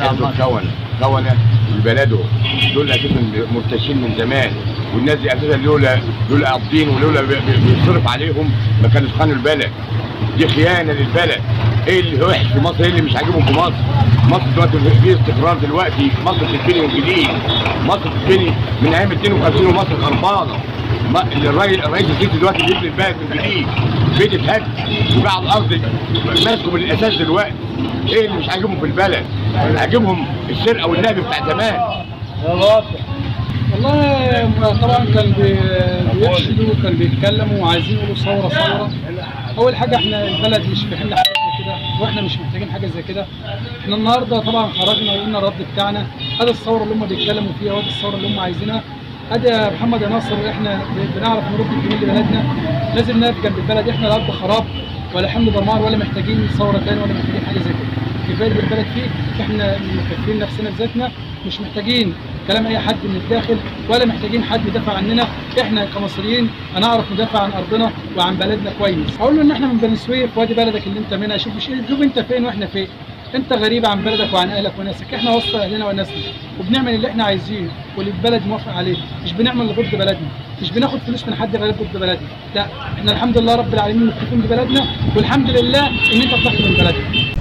دول خونه خونه لبلدهم دول اساسا مرتشين من زمان والناس دي اساسا لولا لولا قابضين ولولا بي- بي- بيصرف عليهم ما كانوا خانوا البلد دي خيانه للبلد ايه اللي وحش في مصر ايه اللي مش عاجبهم في مصر مصر دلوقتي في استقرار دلوقتي مصر بتتبني من جديد مصر بتتبني من ايام 52 ومصر خربانه ما- الرئيس الرئيس السيسي دلوقتي بيبني البلد من جديد بيت اتهد وقع على الارض ماسكه من الاساس دلوقتي ايه اللي مش عاجبهم في البلد عاجبهم السرقه والنهب بتاع زمان والله طبعا كان بي- بيحشدوا وكان بيتكلموا وعايزين يقولوا ثوره ثوره اول حاجه احنا البلد مش في حل حاجه زي كده واحنا مش محتاجين حاجه زي كده احنا النهارده طبعا خرجنا وقلنا الرد بتاعنا هذا الثوره اللي هم بيتكلموا فيها وهذه الثوره اللي هم عايزينها ادي يا محمد يا ناصر احنا ب- بنعرف نرد الجميل لبلدنا لازم نقف جنب البلد احنا لا ارض خراب ولا حمل دمار ولا محتاجين ثوره تاني ولا محتاجين حاجه زي كده كفايه اللي البلد فيه احنا مكفين نفسنا بذاتنا مش محتاجين كلام اي حد من الداخل ولا محتاجين حد يدافع عننا احنا كمصريين هنعرف ندافع عن ارضنا وعن بلدنا كويس اقول له ان احنا من بني سويف وادي بلدك اللي انت منها شوف شوف انت فين واحنا فين انت غريب عن بلدك وعن اهلك وناسك احنا وسط اهلنا وناسنا وبنعمل اللي احنا عايزينه واللي البلد موافق عليه مش بنعمل اللي ضد بلدنا مش بناخد فلوس من حد غريب ضد بلدنا لا احنا الحمد لله رب العالمين متفقين ببلدنا والحمد لله ان انت طلعت من بلدك